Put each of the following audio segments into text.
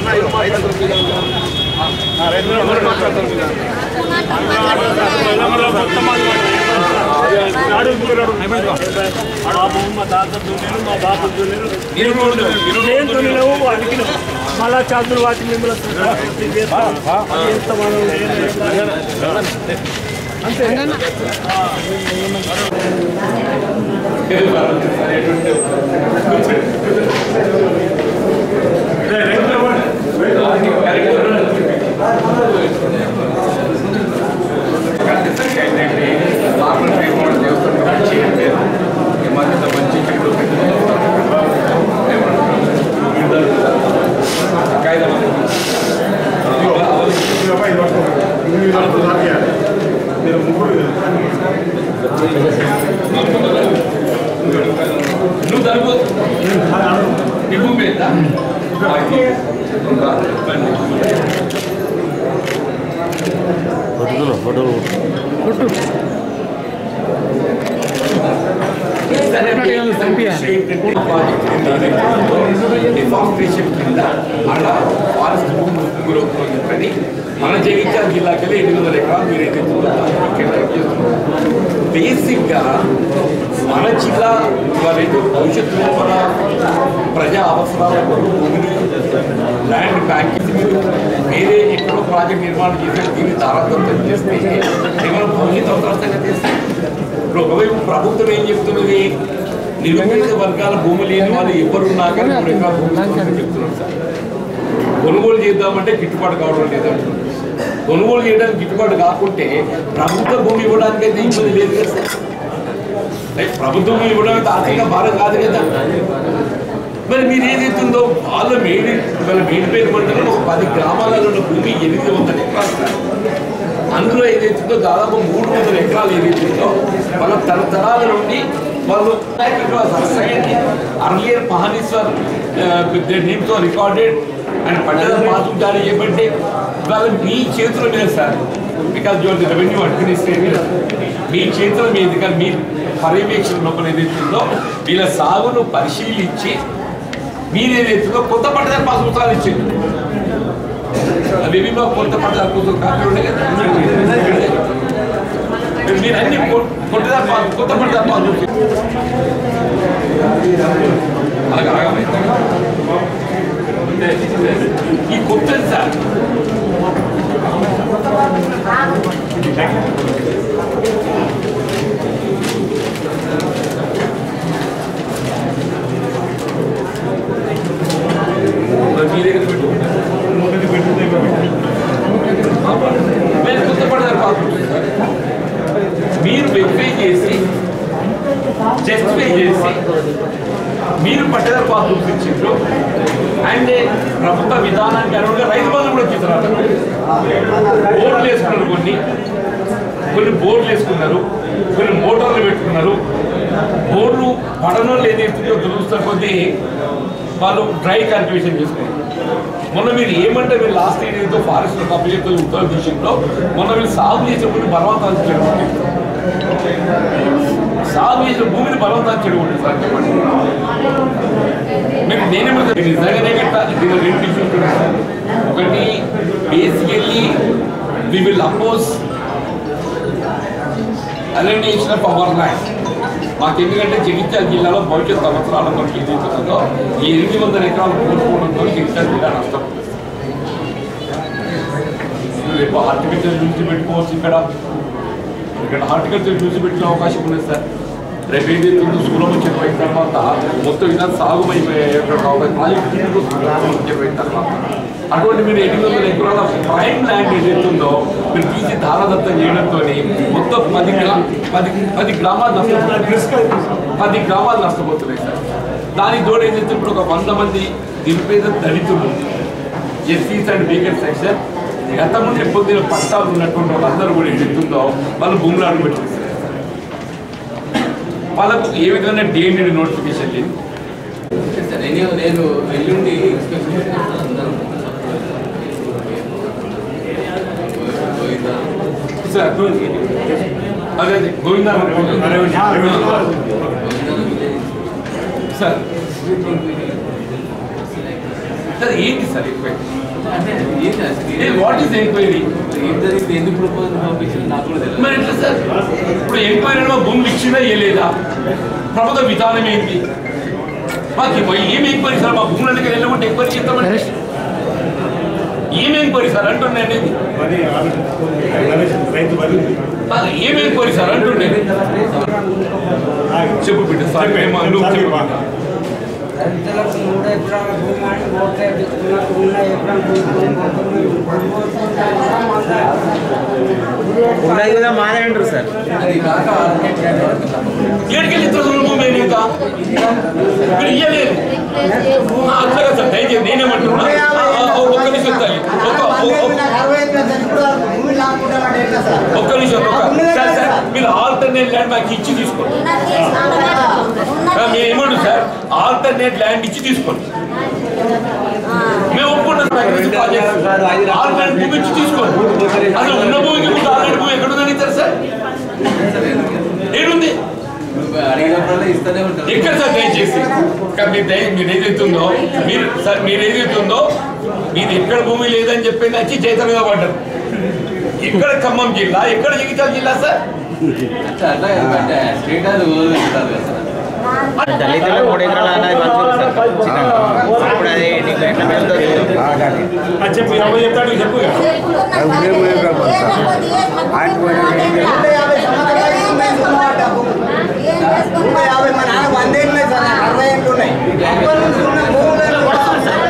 మళ్ళా చాదులు వాటి మిమ్మల్ని ఎంత మనం అంతే నార్మల్ ట్రీట్మెంట్ చేస్తాం చేయండి ఈ మధ్య మంచి చెట్లు నువ్వు తరుపు ఇవ్వు మీద డిఫారెస్టేషన్ కింద అలా ఫారెస్ట్ భూమిలో చెప్పని మన జగిత్యాల జిల్లాకి ఎనిమిది వందల ఎకరాలు మీరు ఏదైతే బేసిక్గా మన జిల్లా వాళ్ళేదో భవిష్యత్తు లోపల ప్రజా అవసరాల కొరకు భూమిని ల్యాండ్ బ్యాంకింగ్ వేరే ఎక్కడో ప్రాజెక్ట్ నిర్మాణం చేసి దీన్ని తారతమ్యం చేస్తే కేవలం భవిష్యత్తు అవసరాలు చేస్తే ఇప్పుడు ఒకవైపు ప్రభుత్వం ఏం చెప్తున్నది నిరుపేద వర్గాల భూమి లేని వాళ్ళు ఎవరున్నా కానీ మూడు ఎకరాల భూమి ఇస్తామని చెప్తున్నారు సార్ కొనుగోలు చేద్దామంటే గిట్టుబాటు కావడం లేదంటున్నారు కొనుగోలు చేయడానికి గిట్టుబాటు కాకుంటే ప్రభుత్వ భూమి ఇవ్వడానికి అయితే ఇబ్బంది లేదు కదా సార్ రైట్? ప్రభుత్వ భూమి ఇవ్వడం అయితే ఆర్థిక భారం కాదు కదా మరి మీరు ఏదైతుందో వాళ్ళ మేడి వాళ్ళ మేడిపేరు మండలం ఒక పది గ్రామాలలో ఉన్న భూమి ఎనిమిది వందల ఎకరాలు సార్. అందులో ఏదైతుందో దాదాపు మూడు వందల ఎకరాలు ఏదైతుందో వాళ్ళ తరతరాల నుండి వాళ్ళు అర్లియర్ మహానీశ్వర్ నేమ్తో రికార్డెడ్ అండ్ పట్టణ పాత్ర జారీ చేయబట్టి ఇవాళ మీ చేతుల మీద sir because your the revenue administrator మీ చేతుల మీద కానీ మీ పర్యవేక్షణ లోపల ఏదైతుందో వీళ్ళ సాగును పరిశీలించి మీరు ఏదైతుందో కొత్త పట్టణ పాస్ పుస్తకాలు ఇచ్చింది అవి కొత్త పట్టణ పుస్తకం కాపీ ఉండే కదా మీరు అన్ని కొట్టదా కొత్త పట్టదా పాస్ అలాగే అలాగే ఈ కొత్త సార్ మీ దగ్గర మీరు కొత్త పడతారు పాస్ మీరు వెరిఫై చేసి జస్టిఫై చేసి మీరు పట్టదారు పాస్ ఇచ్చిండ్రు అండ్ ప్రభుత్వ విధానానికి అనుగుణంగా రైతు బంధు కూడా ఇచ్చారు బోర్డులు వేసుకున్నారు కొన్ని కొన్ని బోర్డులు వేసుకున్నారు కొన్ని మోటార్లు పెట్టుకున్నారు బోర్లు పడనోళ్ళు ఏదైతుందో దురుస్తున్న కొద్దీ వాళ్ళు డ్రై కల్టివేషన్ చేసుకున్నారు మొన్న మీరు ఏమంటే మీరు లాస్ట్ ఇయర్ ఏదో ఫారెస్ట్ కబ్జెక్టులు ఉత్తర దేశంలో మొన్న మీరు సాగు చేసినప్పుడు బలవంతాలు చేయడం సాగు చేసిన భూమిని బలవంతాలు చేయడం సార్ చెప్పండి మీరు నేనే మీకు నిజంగానే గిట్ట దీని రెండు ఇష్యూస్ ఉన్నాయి సార్. ఒకటి basically we will oppose alienation of our land మాకు ఎందుకంటే జగిత్యాల జిల్లాలో భవిష్యత్ సంవత్సరాల మనకి ఏదైతుందో ఈ ఎనిమిది వందల ఎకరాలు కోల్పోవడంతో జగిత్యాల జిల్లా నష్టం రేపు హార్టికల్చర్ చూసి పెట్టుకోవచ్చు ఇక్కడ ఇక్కడ హార్టికల్చర్ చూసి పెట్టిన అవకాశం ఉంది సార్ రేపు ఏదైతే ఉందో సులభం చెప్పిన తర్వాత మొత్తం ఇదంతా సాగుమైపోయే ప్రాజెక్ట్ చెప్పిన తర్వాత అటువంటి మీరు ఎనిమిది వందల ఎకరాల ప్రైమ్ ల్యాండ్ ఏదైతే ఉందో మీరు తీసి దారాదత్తం చేయడంతో మొత్తం పది గ్రా పది పది గ్రామాలు నష్టపోతున్నాయి పది గ్రామాలు నష్టపోతున్నాయి సార్ దానికి తోడు ఏదైతే ఇప్పుడు ఒక వంద మంది నిరుపేద దళితులు ఎస్సీస్ అండ్ వీకెండ్ సెక్షన్ గతం నుండి పొద్దున పట్టాలు ఉన్నటువంటి వాళ్ళందరూ కూడా ఏదైతుందో వాళ్ళు భూములు అడుగు పెట్టేస్తారు వాళ్ళకు ఏ విధంగా డిఎన్డి నోటిఫికేషన్ లేదు నేను నేను ఎల్లుండి ఇన్స్పెక్షన్ చేస్తాను అందరం గోవిందా సార్ అదే అదే గోవిందా సార్ సార్ ఏంటి సార్ ఎంక్వైరీ అంటే ఏంటి అసలు వాట్ ఈస్ ఎంక్వైరీ ఏం జరిగింది ఎందుకు ప్రపోజల్ పంపించింది నాకు కూడా తెలియదు మరి ఎట్లా సార్ ఇప్పుడు ఎంక్వైరీ భూములు ఇచ్చిందా ఇవ్వలేదా ప్రభుత్వ విధానం ఏంటి మాకు ఇవ్వ- ఏం ఎంక్వైరీ సార్ మా భూముల దగ్గర వెళ్ళకుండా ఎంక్వైరీ చేస్తామంటే ఏం ఎంక్వైరీ సార్ అంటున్నాను అనేది మరి రైతు బలి మాకు ఏం ఎంక్వైరీ సార్ అంటున్నాను చెప్పు బిడ్డ సార్ ఏమో నువ్వు చెప్పు బిడ్డ. రైతులకు మూడు ఎకరాల భూమి అని ఓట్లు వేయించుకున్నట్టు ఉన్న ఎకరం ఉన్నది కూడా మాదే అంటారు సార్ అది కాక ఆల్టర్నేట్ ఏడుకెళ్ళి ఇతరుల భూమి ఏంటి ఇంకా మీరు ఇయ్యలేదు ఆ, అట్లా కదా సార్ దయచేసి నేనేమంటున్నా ఆ, ఆ, ఒక్క నిమిషం తల్లి ఒక్క ఒక్క- ఒక్క నిమిషం ఒక్క సార్ సార్ మీరు ఆల్టర్నేట్ ల్యాండ్ మాకు ఇచ్చి తీసుకోండి ఆ, మేము ఏమంటాం సార్ ఆల్టర్నేట్ ల్యాండ్ ఇచ్చి తీసుకోండి మేము ఒప్పుకుంటాం ఆల్టర్నేట్ భూమి ఇచ్చి తీసుకోండి అసలు ఉన్న భూమికి ముందు ఆల్టర్నేట్ భూమి ఎక్కడ ఉందని ఇస్తారు సార్ ఏడుంది అడిగినప్పుడల్లా ఇస్తూనే ఉంటారు ఎక్కడ సార్ దయచేసి ఇక్కడ మీరు దయ మీరు ఏదైతే ఉందో మీరు సార్ మీరు ఏదైతే ఉందో మీరు ఎక్కడ భూమి లేదని చెప్పి వచ్చి చేత మీద పడ్డారు ఎక్కడ ఖమ్మం జిల్లా ఎక్కడ జగిత్యాల జిల్లా సార్ అట్లా అట్లా కాదు, అంటే స్టేట్ అది వదిలిస్తారు కదా సార్ దళితులు మూడు ఎకరాలు అన్నది మంచిది సార్ ఖచ్చితంగా ఇప్పుడు అది నీకు ఎట్లా వెళ్తుంది చెప్పు ఎవరు చెప్తాడు చెప్పు ఇక. యాభై మా నాన్న వంద ఏళ్ళు ఉన్నాయి సార్ నాకు అరవై ఏళ్ళు ఉన్నాయి అప్పటి నుంచి ఉన్న భూములను కూడా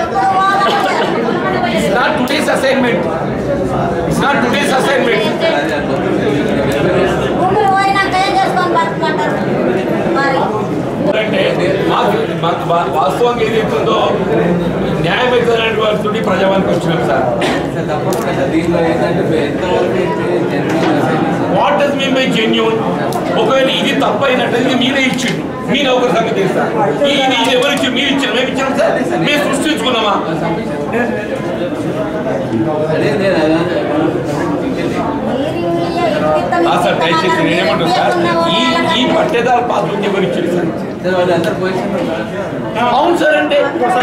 it's not today's assignment it's not today's assignment అది అట్లా భూములు పోయినాక ఏం చేసుకొని బతుకుంటారు మరి అంటే మాకు మాకు వా- వాస్తవంగా ఏదైతే ఉందో న్యాయమైతే వారితో ప్రజావానికి వచ్చినాం సార్ సార్ తప్పకుండా సార్ దీనిలో ఏంటంటే మీరు ఎంతవరకు అయితే జెన్యున్ అసైన్ చేశారు what does mean by genuine ఒకవేళ ఇది తప్పు అయినట్లయితే మీరే ఇచ్చిండు మీరు ఒక సంగతి చేస్తారు ఇది ఇది ఎవరు ఇచ్చి మీరు ఇచ్చారు మేము ఇచ్చాం సార్ మేము సృష్టించుకున్నామా అదే నేను అదే ఆ సార్ దయచేసి నేనేమంటాను సార్ ఈ ఈ పట్టేదారు పాత్ర ఎవరు ఇచ్చారు సార్ సార్ వాళ్ళు అందరు పొజిషన్ అవును సార్ అంటే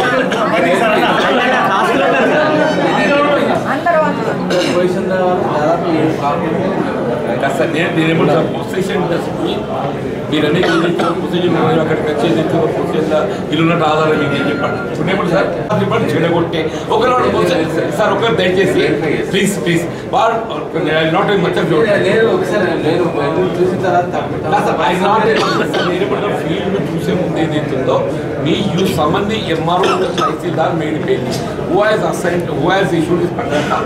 పొజిషన్ దాదాపు ఏడు కాకుండా కాదు సార్ నేను నేనేమంటాను సార్ పొజిషన్ పోయి మీరన్నీ పొజిషన్ అక్కడికి వచ్చేది పొజిషన్ ఇల్లున్నట్టు ఆధారం ఇది అని చెప్పండి ఇప్పుడు ఏమంటారు సార్ అది చెప్పండి చెడగొట్టే ఒకరు పొజిషన్ సార్ ఒకరు దయచేసి ప్లీజ్ ప్లీజ్ వాడు నాట్ మచ్ ఆఫ్ నేను ఒకసారి నేను నేను చూసిన తర్వాత తప్ప ఫీల్డ్ చూసే ముందు ఏదైతుందో మీ యూ సంబంధి ఎంఆర్ఓ తహసీల్దార్ మేడిపోయింది who has assign who has issued is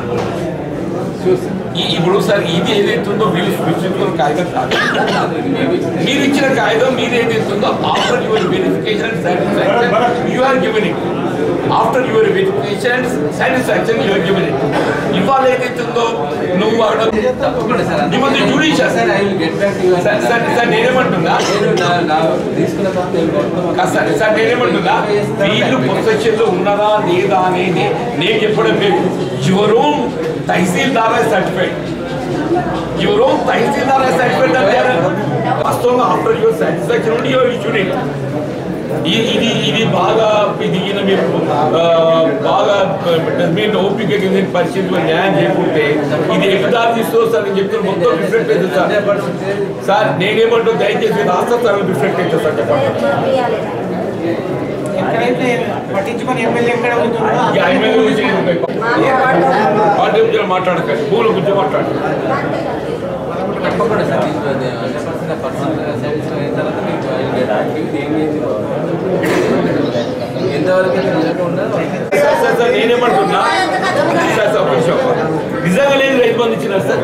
ఈ ఇప్పుడు సార్ ఇది ఏదైతుందో వీళ్ళు సృష్టించుకున్న కాగితం కాదు మీరు ఇచ్చిన కాగితం మీరు ఏదైతుందో after your verification and satisfaction you are given it after your verification and satisfaction you are given it ఇవాళ ఏదైతుందో నువ్వు అక్కడ తప్పకుండా sir You must be judicious. Sir I will get back to sir sir sir నేనేమంటున్నా నేను నా- నా తీసుకున్న తర్వాత ఏం కొడతామో కాదు సార్ సార్ నేనేమంటున్నా వీళ్ళు పొసెషన్లో ఉన్నారా లేదా అనేది నేను చెప్పడం లేదు your own tahsildar certified your own tahsildar certified అంటే వాస్తవంగా ఆఫ్టర్ యువర్ సాటిస్ఫాక్షన్ ఉండి యువర్ ఇష్యూడ్ ఇట్ ఇది ఇది ఇది బాగా ఇది ఈయన మీరు ఆ, బాగా మీరు ఓపిక కింద పరిస్థితిలో న్యాయం చేయకుంటే ఇది ఎటుదారి తీసుకో సార్ నేను చెప్తున్నా మొత్తం రిఫ్లెక్ట్ అవుతుంది సార్ సార్ నేనేమంటూ దయచేసి రాష్ట్ర స్థాయిలో రిఫ్లెక్ట్ అవుతుంది సార్ చెప్పండి ఎక్కడైతే పట్టించుకొని ఎమ్మెల్యే ఎక్కడ ఉంటుందో ఈ ఎమ్మెల్యే గురించి నేను ఉంటాయి. పార్టీ గురించి మాట్లాడకండి భూముల గురించి మాట్లాడండి తప్పకుండా సార్ మీకు అది హండ్రెడ్ పర్సెంట్ పర్సనల్గా సాటిస్ఫై అయిన తర్వాత మీకు I will get back to you. ఇది ఏం లేదు ఎంతవరకు అయితే నిజంగా సార్ సార్ సార్ నేనేమంటున్నా సార్ సార్ ఒక నిమిషం. నిజంగా లేదు రైతు బంధు ఇచ్చినారు సార్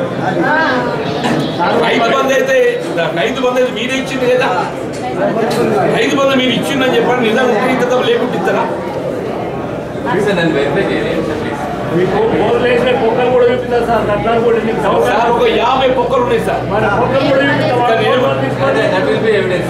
రైతు బంధు అయితే రైతు బంధు అయితే మీరే ఇచ్చింది లేదా రైతు బంధు మీరు ఇచ్చిందని చెప్పండి నిజంగా ఉంటే ఇంత లేకుంటే ఇస్తారా సార్ నన్ను వెరిఫై చేయలేదు సార్ ప్లీజ్ మీకు బోర్లు వేసిన కుక్కలు కూడా చూపించారు సార్ కట్నాలు కూడా మీకు సార్ సౌకర్యం ఒక యాభై కుక్కలు ఉన్నాయి సార్ మన కుక్కలు కూడా చూపిస్తాం సార్, నేను- తీసుకోండి దట్ విల్ బి ఎవిడెన్స్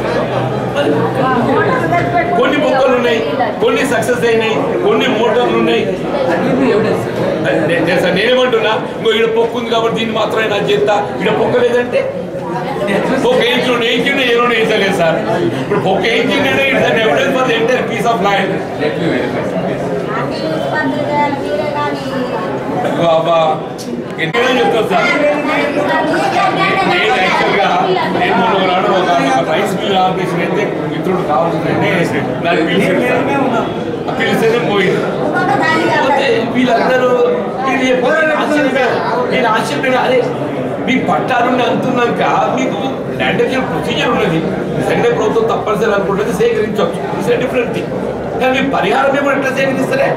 కొన్ని మొక్కలు ఉన్నాయి కొన్ని సక్సెస్ అయినాయి కొన్ని మోటార్లు ఉన్నాయి that will be evidence sir నే- నేను సార్ నేనేమంటున్నా ఇంకో ఇక్కడ పొక్కు ఉంది కాబట్టి దీన్ని మాత్రమే నాకు చేస్తా ఇక్కడ పొక్క లేదంటే పొక్క వేయించు వేయించిండు ఏమో వేయించలేదు సార్ ఇప్పుడు పొక్క వేయించిండే it's an evidence for the entire piece of land let me verify sir please news పత్రిక చేయాలి మీరే కానీ బాబా ఎన్నో చెప్తాను సార్ నేను యాక్చువల్గా నేను మొన్న ఒకనాడు ఒక ఒక రైస్ మిల్ ఆపరేషన్ అయితే మిత్రుడు కావాల్సిందంటే నాకు పిలిచాడు సార్ పిలిస్తేనే పోయింది ఇంకొక దాని పోతే వీళ్ళందరూ మీరు చెప్పారు నేను ఆశ్చర్యపోయాను నేను ఆశ్చర్యపోయాను అరే మీ పట్టాలుండి అంటున్నాక మీకు ల్యాండేషన్ ప్రొసీజర్ ఉన్నది నిజంగా ప్రభుత్వం తప్పనిసరి అనుకుంటుంది సేకరించవచ్చు ఇట్స్ డిఫరెంట్ థింగ్ కానీ మీ పరిహారం ఏమో ఎట్లా సేకరిస్తారే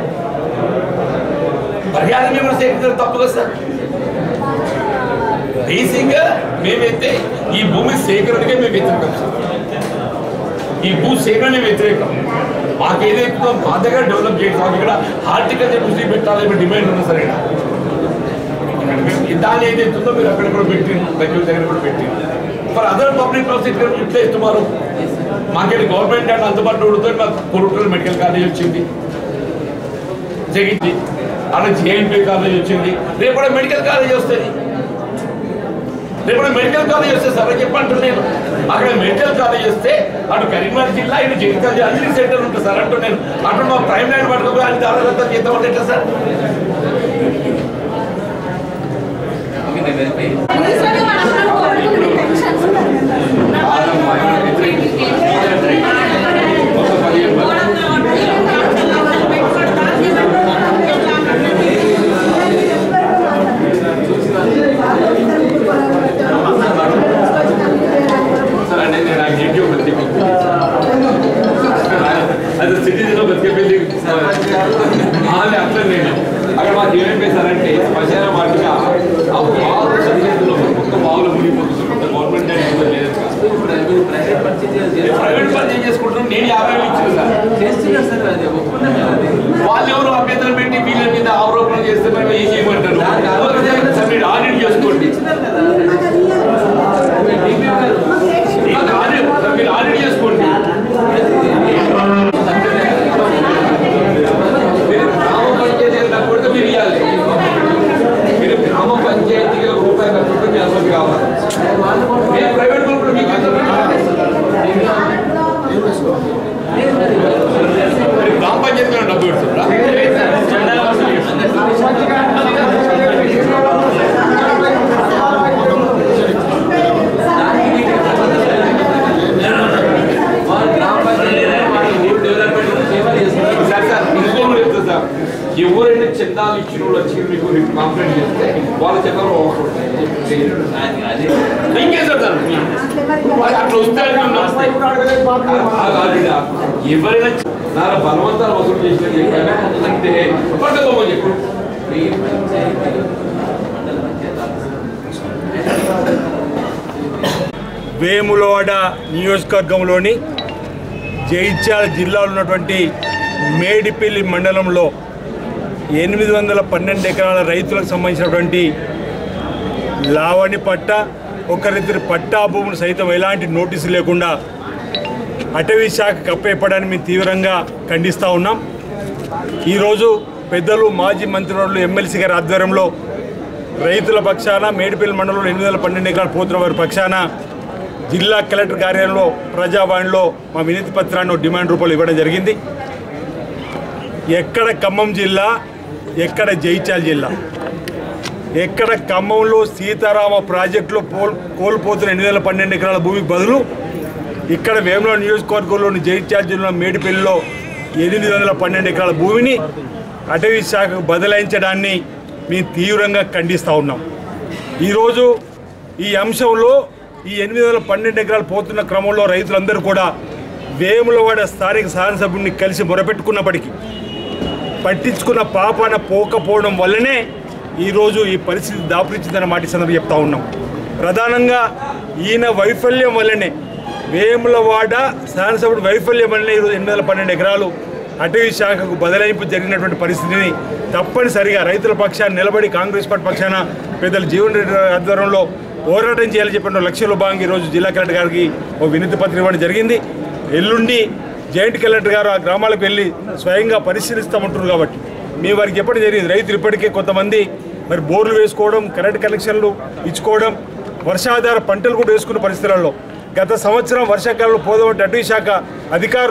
పరిహారం ఏమో సేకరించడం తప్పు కదా సార్ బేసిక్గా మేమైతే ఈ భూమి సేకరణకే మేము వ్యతిరేకం సార్ ఈ భూ సేకరణ వ్యతిరేకం మాకు ఏదైతే మా దగ్గర డెవలప్ చేయాలి మాకు ఇక్కడ హార్టికల్చర్ కృషి పెట్టాలని డిమాండ్ ఉంది సరే దాని ఏదైతే ఉందో మీరు అక్కడ కూడా పెట్టి రైతుల దగ్గర కూడా పెట్టి ఫర్ అదర్ పబ్లిక్ ప్రాసిక్యూటర్ ఇట్లా ఇస్తున్నారు మాకేది గవర్నమెంట్ అండ్ అందుబాటులో ఉంటుంది మాకు కొరుటూరు మెడికల్ కాలేజ్ వచ్చింది జగింది అలా జేఎన్పీ కాలేజ్ వచ్చింది రేపు కూడా మెడికల్ కాలేజ్ వస్తుంది రేపు కూడా మెడికల్ కాలేజ్ వస్తే సార్ చెప్పంటున్నాను నేను అక్కడ మెడికల్ కాలేజ్ వస్తే అటు కరీంనగర్ జిల్లా ఇటు జగిత్యాల జిల్లా అన్ని సెంటర్ ఉంటుంది సార్ అంటూ నేను అటు మా ప్రైమ్ లైన్ పట్టుకోవాలి అన్ని దాదాపు చేద్దాం అంటే ఎట్లా సార్ ఓకే నేను వెరిఫై ఒక పదిహేను మంది. సార్ అంటే నేను నాకు ఇంటికి బతికి అది సిటిజన్ బతికే పెళ్లి అట్లా నేను అక్కడ మాకు ఏమేమి చేశారంటే శ్మశాన వాటిగా ఆ బాగు సరిహద్దులో ఒక్క బాగులు మునిగిపోతుంది గవర్నమెంట్ లేదు ప్రైవేట్ పర్చేజ్ ప్రైవేట్ పని చేసుకుంటున్నాం నేను యాభై వేలు ఇచ్చిన సార్ చేస్తున్నారు సార్ అది ఒప్పుకున్నాం కదా అది వాళ్ళు ఎవరు అభ్యంతరం పెట్టి వీళ్ళ మీద ఆరోపణలు చేస్తే మేము ఏం చేయమంటారు సార్ మీరు ఆడిట్ చేసుకోండి ఇచ్చినారు కదా DPO గారు. మీరు ఆడిట్ సార్ మీరు ఆడిట్ చేసుకోండి మీరు గ్రామ పంచాయతీ కట్టుకుంటే మీరు ఇవ్వాలి మీరు గ్రామ పంచాయతీకి ఒక రూపాయి కట్టుకుంటే మీ అనుమతి కావాలి మీరు ప్రైవేట్ గ్రూప్ మీకు ఎంత మీరు గ్రామ పంచాయతీలో డబ్బు పెడుతుందా వాళ్ళ గ్రామ పంచాయతీ వాళ్ళ ఊరు డెవలప్మెంట్ సేవలు చేస్తున్నారు సార్ సార్ ఇంకో కూడా చెప్తా సార్ ఎవరైనా చందాలు ఇచ్చిన వాళ్ళు వచ్చి మీకు కంప్లైంట్ చేస్తే వాళ్ళ చందాలు అది- అది ఇంకేం సార్ సార్ అది అట్లా వస్తారని మేము నమ్మకం. ఆ కాదురా, ఎవరైనా నారా బలవంతాలు వసూలు చేసిన చెప్పారా అంటే పట్టుకోమని చెప్పు ఈ పంచాయతీ మండల పంచాయతీ ఆఫీస్. వేములవాడ నియోజకవర్గంలోని జైత్యాల జిల్లాలో ఉన్నటువంటి మేడిపల్లి మండలంలో ఎనిమిది వందల పన్నెండు ఎకరాల రైతులకు సంబంధించినటువంటి లావణి పట్ట ఒకరిద్దరి పట్టా భూములు సైతం ఎలాంటి నోటీసు లేకుండా అటవీ శాఖ కప్పేపడాన్ని మేము తీవ్రంగా ఖండిస్తూ ఉన్నాం ఈరోజు పెద్దలు మాజీ మంత్రివర్యులు ఎమ్మెల్సీ గారి ఆధ్వర్యంలో రైతుల పక్షాన మేడిపల్లి మండలంలో ఎనిమిది వందల పన్నెండు ఎకరాలు పోతున్న వారి పక్షాన జిల్లా కలెక్టర్ కార్యాలయంలో ప్రజావాణిలో మా వినతి పత్రాన్ని ఒక డిమాండ్ రూపంలో ఇవ్వడం జరిగింది ఎక్కడ ఖమ్మం జిల్లా ఎక్కడ జైచాల్ జిల్లా ఎక్కడ ఖమ్మంలో సీతారామ ప్రాజెక్టులో పోల్ కోల్పోతున్న ఎనిమిది వేల పన్నెండు ఎకరాల భూమికి బదులు ఇక్కడ వేముల నియోజకవర్గంలోని జైత్యాల జిల్లా మేడిపల్లిలో ఎనిమిది వందల పన్నెండు ఎకరాల భూమిని అటవీ శాఖకు బదలాయించడాన్ని మేము తీవ్రంగా ఖండిస్తూ ఉన్నాం ఈరోజు ఈ అంశంలో ఈ ఎనిమిది వందల పన్నెండు ఎకరాలు పోతున్న క్రమంలో రైతులందరూ కూడా వేములవాడ స్థానిక శాసనసభ్యుడిని కలిసి మొరపెట్టుకున్నప్పటికీ పట్టించుకున్న పాపాన పోకపోవడం వల్లనే ఈరోజు ఈ పరిస్థితి దాపురించిందన్న మాట ఈ సందర్భంగా చెప్తా ఉన్నాం ప్రధానంగా ఈయన వైఫల్యం వల్లనే వేములవాడ శాసనసభ్యుడి వైఫల్యం వల్లనే ఈరోజు ఎనిమిది వందల పన్నెండు ఎకరాలు అటవీ శాఖకు బదలాయింపు జరిగినటువంటి పరిస్థితిని తప్పనిసరిగా రైతుల పక్షాన్ని నిలబడి కాంగ్రెస్ పార్టీ పక్షాన పెద్దలు జీవన్ రెడ్డి ఆధ్వర్యంలో పోరాటం చేయాలని చెప్పిన లక్ష్యంలో భాగంగా ఈరోజు జిల్లా కలెక్టర్ గారికి ఒక వినతి పత్రం ఇవ్వడం జరిగింది ఎల్లుండి జాయింట్ కలెక్టర్ గారు ఆ గ్రామాలకు వెళ్ళి స్వయంగా పరిశీలిస్తామంటున్నారు కాబట్టి మేము వారికి చెప్పడం జరిగింది రైతులు ఇప్పటికే కొంతమంది మరి బోర్లు వేసుకోవడం కరెంట్ కనెక్షన్లు ఇచ్చుకోవడం వర్షాధార పంటలు కూడా వేసుకున్న పరిస్థితులలో గత సంవత్సరం వర్షాకాలంలో పోదామంటే అటవీ శాఖ అధికారులు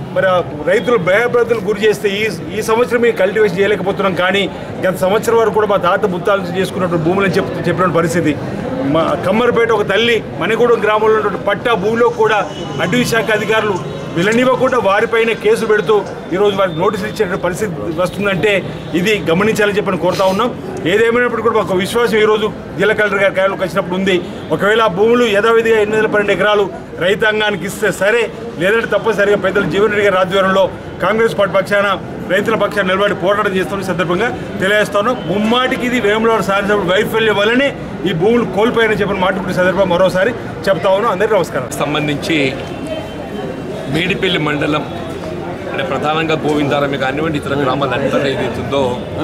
మరి ఆ రైతులు భయభ్రాంతులు గురి చేస్తే ఈ ఈ సంవత్సరం మేము కల్టివేషన్ చేయలేకపోతున్నాం కానీ గత సంవత్సరం వరకు కూడా మా తాత ముత్తాలు చేసుకున్నటువంటి భూములని చెప్ చెప్పిన పరిస్థితి మా కమ్మరిపేట ఒక తల్లి మణిగూడెం గ్రామంలో ఉన్నటువంటి పట్టా భూమిలో కూడా అటవీ శాఖ అధికారులు వెళ్ళనివ్వకుండా వారిపైన కేసు పెడుతూ ఈరోజు వారికి నోటీసులు ఇచ్చే పరిస్థితి వస్తుందంటే ఇది గమనించాలని చెప్పని కోరుతా ఉన్నాం ఏదేమైనప్పుడు కూడా ఒక విశ్వాసం ఈరోజు జిల్లా కలెక్టర్ గారి కార్యాలయంకి వచ్చినప్పుడు ఉంది ఒకవేళ ఆ భూములు యథావిధిగా ఎనిమిది వందల పన్నెండు ఎకరాలు రైతాంగానికి ఇస్తే సరే లేదంటే తప్పనిసరిగా పెద్దలు జీవన్ రెడ్డి గారి ఆధ్వర్యంలో కాంగ్రెస్ పార్టీ పక్షాన రైతుల పక్షాన నిలబడి పోరాటం చేస్తున్న సందర్భంగా తెలియజేస్తాను ముమ్మాటికి ఇది వేములవాడ సాధించిన వైఫల్యం వల్లనే ఈ భూములు కోల్పోయాయని చెప్పిన మాట ఇప్పుడు సందర్భంగా మరోసారి చెప్తా ఉన్నాం అందరికీ నమస్కారం సంబంధించి మేడిపల్లి మండలం అంటే ప్రధానంగా గోవిందారమే కానివ్వండి ఇతర గ్రామాలంతా ఏదైతుందో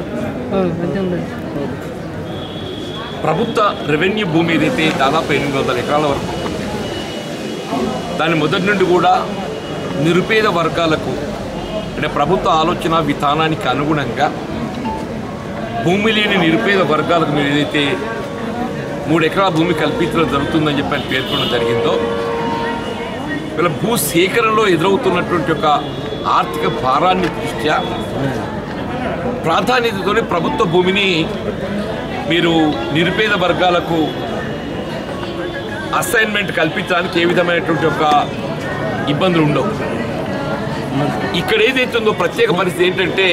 ప్రభుత్వ రెవెన్యూ భూమి ఏదైతే దాదాపు ఎనిమిది వందల ఎకరాల వరకు ఉంటుంది దాని మొదటి నుండి కూడా నిరుపేద వర్గాలకు అంటే ప్రభుత్వ ఆలోచన విధానానికి అనుగుణంగా భూమి లేని నిరుపేద వర్గాలకు మీరు ఏదైతే మూడు ఎకరాల భూమి కల్పించడం జరుగుతుందని చెప్పి ఆయన పేర్కొనడం జరిగిందో వీళ్ళ భూ సేకరణలో ఎదురవుతున్నటువంటి ఒక ఆర్థిక భారాన్ని దృష్ట్యా ప్రాధాన్యతతోనే ప్రభుత్వ భూమిని మీరు నిరుపేద వర్గాలకు అసైన్మెంట్ కల్పించడానికి ఏ విధమైనటువంటి ఒక ఇబ్బందులు ఉండవు ఇక్కడ ఏదైతే ఉందో ప్రత్యేక పరిస్థితి ఏంటంటే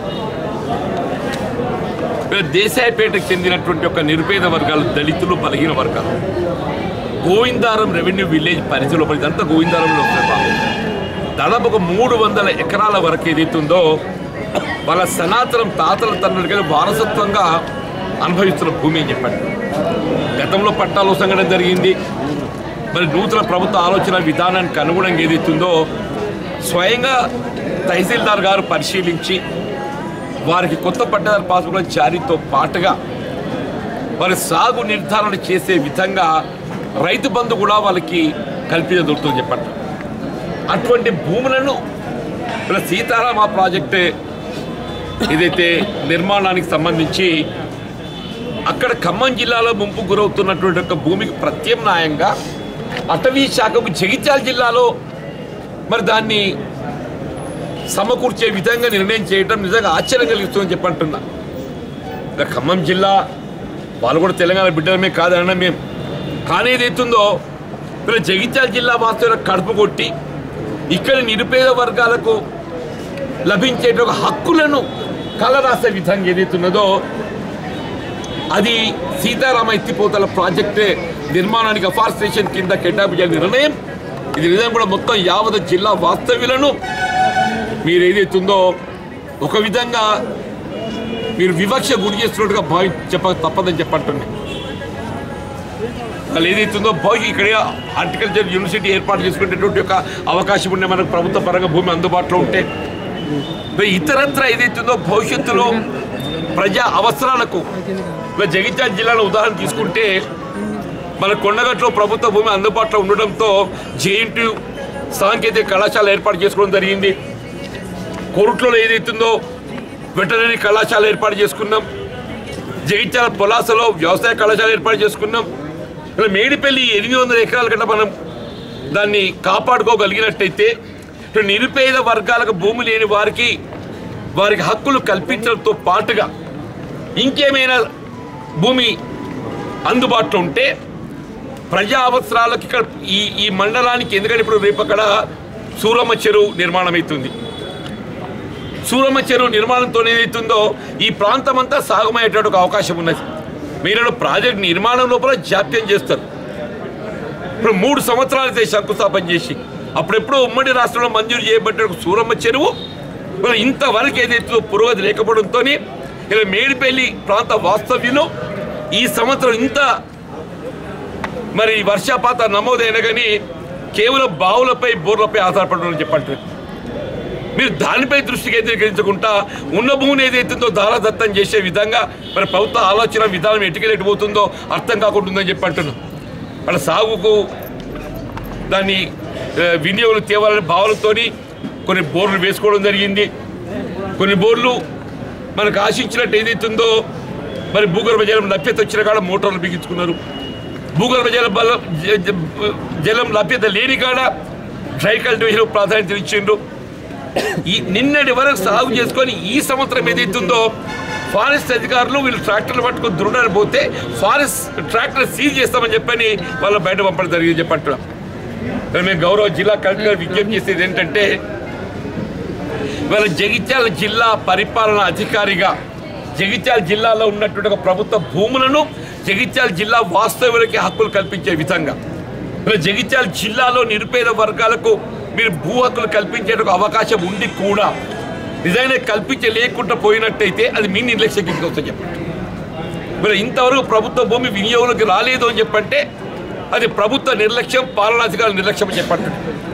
వీళ్ళ దేశాయపేటకు చెందినటువంటి ఒక నిరుపేద వర్గాలు దళితులు బలహీన వర్గాలు గోవిందారం రెవెన్యూ విలేజ్ పరిధిలో పడి ఇదంతా గోవిందారంలో వస్తుంది బాబు దాదాపు ఒక మూడు వందల ఎకరాల వరకు ఏదైతుందో వాళ్ళ సనాతనం తాతల తండ్రులకి వారసత్వంగా అనుభవిస్తున్న భూమి అని చెప్పండి గతంలో పట్టాలు సంఘటన జరిగింది మరి నూతన ప్రభుత్వ ఆలోచన విధానానికి అనుగుణంగా ఏదైతుందో స్వయంగా తహసీల్దార్ గారు పరిశీలించి వారికి కొత్త పట్టదారు పాస్బుక్ల జారీతో పాటుగా వారి సాగు నిర్ధారణ చేసే విధంగా రైతు బంధు కూడా వాళ్ళకి కల్పించదొరుకుతుంది చెప్పండి అటువంటి భూములను ఇలా సీతారామ ప్రాజెక్టు ఏదైతే నిర్మాణానికి సంబంధించి అక్కడ ఖమ్మం జిల్లాలో ముంపు గురవుతున్నటువంటి ఒక భూమికి ప్రత్యామ్నాయంగా అటవీ శాఖకు జగిత్యాల జిల్లాలో మరి దాన్ని సమకూర్చే విధంగా నిర్ణయం చేయడం నిజంగా ఆశ్చర్యం కలిగిస్తుందని చెప్పంటున్నా ఇలా ఖమ్మం జిల్లా వాళ్ళు కూడా తెలంగాణ బిడ్డలమే కాదనడం మేము కానీ ఏదైతుందో వీళ్ళ జగిత్యాల జిల్లా వాస్తువుల కడుపు కొట్టి ఇక్కడ నిరుపేద వర్గాలకు లభించే ఒక హక్కులను కలరాసే విధంగా ఏదైతున్నదో అది సీతారామ ఎత్తిపోతల ప్రాజెక్టు నిర్మాణానికి అఫారెస్టేషన్ కింద కేటాయించాల నిర్ణయం ఇది నిజంగా కూడా మొత్తం యావత్ జిల్లా వాస్తవ్యులను మీరు ఏదైతుందో ఒక విధంగా మీరు వివక్ష గురి చేస్తున్నట్టుగా భావి చెప్ప తప్పదని చెప్పంటుంది వాళ్ళు ఏదైతుందో భవిష్యత్ ఇక్కడ హార్టికల్చర్ యూనివర్సిటీ ఏర్పాటు చేసుకునేటువంటి ఒక అవకాశం ఉండే మనకు ప్రభుత్వ పరంగా భూమి అందుబాటులో ఉంటే మరి ఇతరత్ర ఏదైతుందో భవిష్యత్తులో ప్రజా అవసరాలకు ఇలా జగిత్యాల జిల్లాలో ఉదాహరణ తీసుకుంటే మన కొండగట్లో ప్రభుత్వ భూమి అందుబాటులో ఉండడంతో జేఎన్టీ సాంకేతిక కళాశాల ఏర్పాటు చేసుకోవడం జరిగింది కొరుట్లో ఏదైతుందో వెటనరీ కళాశాల ఏర్పాటు చేసుకున్నాం జగిత్యాల పొలాసలో వ్యవసాయ కళాశాల ఏర్పాటు చేసుకున్నాం ఇలా మేడిపల్లి ఎనిమిది వందల ఎకరాల కంటే మనం దాన్ని కాపాడుకోగలిగినట్టయితే ఇటు నిరుపేద వర్గాలకు భూమి లేని వారికి వారికి హక్కులు కల్పించడంతో పాటుగా ఇంకేమైనా భూమి అందుబాటులో ఉంటే ప్రజా అవసరాలకు ఇక్కడ ఈ ఈ మండలానికి ఎందుకంటే ఇప్పుడు రేపు అక్కడ సూరమ్మ చెరువు నిర్మాణం అవుతుంది సూరమ్మ చెరువు నిర్మాణంతో ఏదైతుందో ఈ ప్రాంతం అంతా సాగుమయ్యేటువంటి ఒక అవకాశం ఉన్నది మీరు ప్రాజెక్ట్ నిర్మాణం లోపల జాప్యం చేస్తారు ఇప్పుడు మూడు సంవత్సరాలు అయితే శంకుస్థాపన చేసి అప్పుడెప్పుడు ఉమ్మడి రాష్ట్రంలో మంజూరు చేయబడ్డ ఒక సూరమ్మ చెరువు మరి ఇంతవరకు ఏదైతే పురోగతి లేకపోవడంతో ఇలా మేడిపల్లి ప్రాంత వాస్తవ్యులు ఈ సంవత్సరం ఇంత మరి వర్షపాత నమోదైన కానీ కేవలం బావులపై బోర్లపై ఆధారపడడం చెప్పండి మీరు దానిపై దృష్టి కేంద్రీకరించకుండా ఉన్న భూమిని ఏదైతుందో దారాదత్తం చేసే విధంగా మరి ప్రభుత్వ ఆలోచన విధానం ఎటుకెళ్ళి పోతుందో అర్థం కాకుండా ఉందని చెప్పి అంటున్నాం మన సాగుకు దాన్ని ఆ, వినియోగం తేవాలని భావనతోని కొన్ని బోర్లు వేసుకోవడం జరిగింది కొన్ని బోర్లు మనకు ఆశించినట్టు ఏదైతుందో మరి భూగర్భ జలం లభ్యత వచ్చిన కాడ మోటార్లు బిగించుకున్నారు భూగర్భ జల బలం జ- జ- జలం లభ్యత లేని కాడ డ్రై కల్టివేషన్ ప్రాధాన్యత ఇచ్చిండ్రు ఈ నిన్నటి వరకు సాగు చేసుకొని ఈ సంవత్సరం ఏదైతుందో ఫారెస్ట్ అధికారులు వీళ్ళు ట్రాక్టర్లు పట్టుకొని దురుడని పోతే ఫారెస్ట్ ట్రాక్టర్ సీజ్ చేస్తామని చెప్పని వాళ్ళు బయట పంపడం జరిగింది చెప్పంటున్నాం మరి మేము గౌరవ జిల్లా కలెక్టర్ విజ్ఞప్తి చేసేది ఏంటంటే ఇవాళ జగిత్యాల జిల్లా పరిపాలన అధికారిగా జగిత్యాల జిల్లాలో ఉన్నటువంటి ఒక ప్రభుత్వ భూములను జగిత్యాల జిల్లా వాస్తవులకి హక్కులు కల్పించే విధంగా ఇవాళ జగిత్యాల జిల్లాలో నిరుపేద వర్గాలకు మీరు భూ హక్కులు కల్పించే ఒక అవకాశం ఉండి కూడా నిజంగానే కల్పించే లేకుండా పోయినట్టయితే అది మీ నిర్లక్ష్యం కిందకి వస్తుంది చెప్పండి మరి ఇంతవరకు ప్రభుత్వ భూమి వినియోగంలోకి రాలేదు అని చెప్పంటే అది ప్రభుత్వ నిర్లక్ష్యం పాలనాధికారుల నిర్లక్ష్యం అని చెప్పండి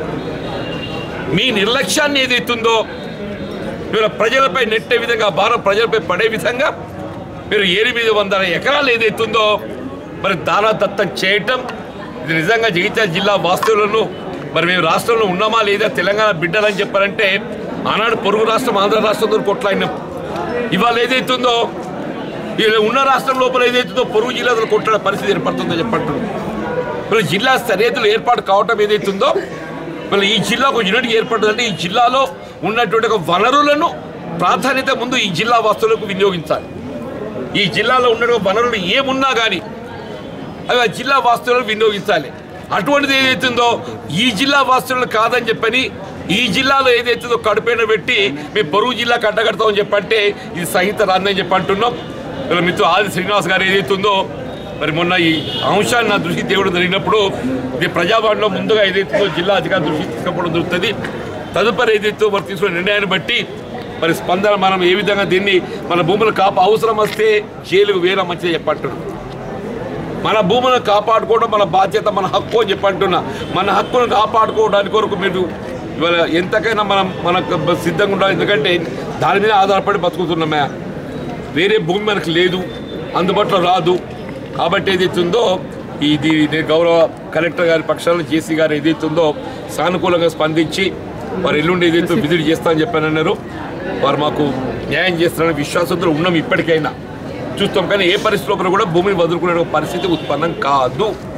మీ నిర్లక్ష్యాన్ని ఏదైతుందో మీరు ప్రజలపై నెట్టే విధంగా భారం ప్రజలపై పడే విధంగా మీరు ఎనిమిది వందల ఎకరాలు ఏదైతుందో మరి దానదత్తం చేయటం ఇది నిజంగా జగిత్యాల జిల్లా వాస్తువులను మరి మేము రాష్ట్రంలో ఉన్నామా లేదా తెలంగాణ బిడ్డలని చెప్పారంటే ఆనాడు పొరుగు రాష్ట్రం ఆంధ్ర రాష్ట్రంతో కొట్లాడినాం ఇవాళ ఏదైతుందో ఇలా ఉన్న రాష్ట్రం లోపల ఏదైతుందో పొరుగు జిల్లాలో కొట్లాడే పరిస్థితి ఏర్పడుతుందో చెప్పంటున్నాం మరి జిల్లా సరిహద్దులు ఏర్పాటు కావటం ఏదైతుందో మరి ఈ జిల్లాకు యూనిట్ ఏర్పడుతుందంటే ఈ జిల్లాలో ఉన్నటువంటి ఒక వనరులను ప్రాధాన్యత ముందు ఈ జిల్లా వస్తువులకు వినియోగించాలి ఈ జిల్లాలో ఉన్న వనరులు ఏమున్నా కానీ అవి ఆ జిల్లా వాస్తువులను వినియోగించాలి అటువంటిది ఏదైతుందో ఈ జిల్లా వాస్తువులను కాదని చెప్పని ఈ జిల్లాలో ఏదైతుందో కడుపైన పెట్టి మేము పొరుగు జిల్లాకు అడ్డగడతామని చెప్పంటే ఇది సహిత రాదని చెప్పి అంటున్నాం ఇలా మిత్రుడు ఆది శ్రీనివాస్ గారు ఏదైతుందో మరి మొన్న ఈ అంశాన్ని నా దృష్టి తేవడం జరిగినప్పుడు ఇది ప్రజాభవన్లో ముందుగా ఏదైతుందో జిల్లా అధికారి దృష్టి తీసుకోవడం జరుగుతుంది తదుపరి ఏదైతే మరి తీసుకున్న నిర్ణయాన్ని బట్టి మరి స్పందన మనం ఏ విధంగా దీన్ని మన భూములు కాప అవసరం వస్తే జైలుకు వేరే మంచిది చెప్పంటున్నాం మన భూములను కాపాడుకోవడం మన బాధ్యత మన హక్కు అని చెప్పంటున్నా మన హక్కును కాపాడుకోవడానికి కొరకు మీరు ఇవాళ ఎంతకైనా మనం మనకు సిద్ధంగా ఉండాలి ఎందుకంటే దాని మీద ఆధారపడి బతుకుతున్నామే వేరే భూమి మనకు లేదు అందుబాటులో రాదు కాబట్టి ఏదైతుందో ఇది నేను గౌరవ కలెక్టర్ గారి పక్షాన జేసీ గారు ఏదైతుందో సానుకూలంగా స్పందించి వారు ఎల్లుండి ఏదైతే విజిట్ చేస్తామని చెప్పానన్నారు వారు మాకు న్యాయం చేస్తారనే విశ్వాసంతో ఉన్నాం ఇప్పటికైనా చూస్తాం కానీ ఏ పరిస్థితుల్లో కూడా భూమిని వదులుకునే ఒక పరిస్థితి ఉత్పన్నం కాదు